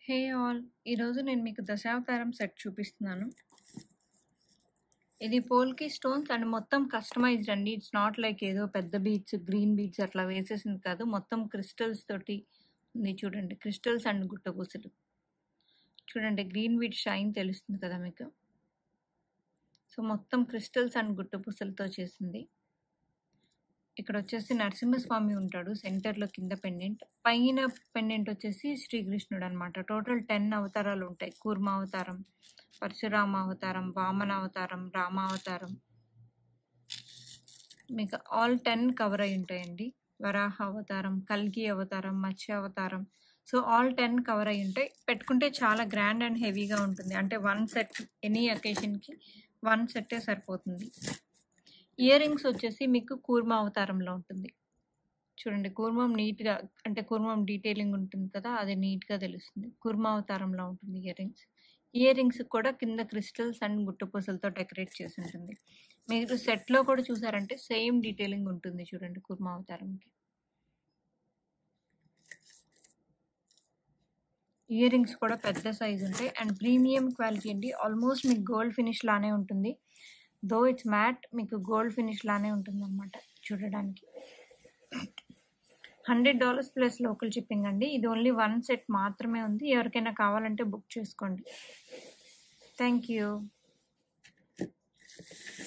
Hey all! ఈరోజు నేను మీకు దశావతారం సెట్ చూపిస్తున్నాను. ఇది పోల్కి స్టోన్స్ అండ్ మొత్తం కస్టమైజ్డ్ అండి. ఇట్స్ నాట్ లైక్ ఏదో పెద్ద బీడ్స్, గ్రీన్ బీడ్స్ అట్లా వేసేసింది కాదు. మొత్తం క్రిస్టల్స్ తోటి ఉంది చూడండి. క్రిస్టల్స్ అండ్ గుట్టపూసలు. చూడండి గ్రీన్ బీడ్ షైన్ తెలుస్తుంది కదా మీకు. సో, మొత్తం క్రిస్టల్స్ అండ్ గుట్టపూసలతో చేసింది. ఇక్కడొచ్చేసి నరసింహస్వామి ఉంటాడు. సెంటర్‌లో కింద పెండెంట్. పైన పెండెంట్ వచ్చేసి శ్రీకృష్ణుడనమాట. టోటల్ 10 అవతారాలుంటాయి. కూర్మావతారం, పరశురామ అవతారం, వామన అవతారం, రామావతారం. మీకు ఆల్ 10 కవర్ అయ్యి ఉంటాయండి. వరాహ అవతారం, కల్కి అవతారం, మత్స్య అవతారం. సో, ఆల్ 10 కవర్ అయ్యి ఉంటాయి. పెట్టుకుంటే చాలా గ్రాండ్ అండ్ హెవీగా ఉంటుంది. అంటే వన్ సెట్ ఎనీ అకేషన్‌కి వన్ సెట్టే సరిపోతుంది. ఇయర్ రింగ్స్ వచ్చేసి మీకు కూర్మ అవతారంలో ఉంటుంది. చూడండి కూర్మం నీట్‌గా అంటే కూర్మం డీటెయిలింగ్ ఉంటుంది కదా! అది నీట్‌గా తెలుస్తుంది. కూర్మ అవతారంలో ఉంటుంది ఇయర్ రింగ్స్. ఇయర్ రింగ్స్‌కి కూడా కింద క్రిస్టల్స్ అండ్ గుట్టపూసలతో డెకరేట్ చేసి ఉంటుంది. మీరు సెట్‌లో కూడా చూసారంటే సేమ్ డీటెయిలింగ్ ఉంటుంది చూడండి కూర్మ అవతారంకి. ఇయర్ రింగ్స్ కూడా పెద్ద సైజ్ ఉంటాయి. అండ్ ప్రీమియం క్వాలిటీ అండి. ఆల్మోస్ట్ మీకు గోల్డ్ ఫినిష్ లానే ఉంటుంది. దో ఇట్స్ మ్యాట్ మీకు గోల్డ్ ఫినిష్ లానే ఉంటుందన్నమాట చూడడానికి. $100 ప్లస్ లోకల్ షిప్పింగ్ అండి. ఇది ఓన్లీ వన్ సెట్ మాత్రమే ఉంది. ఎవరికైనా కావాలంటే బుక్ చేసుకోండి. Thank you.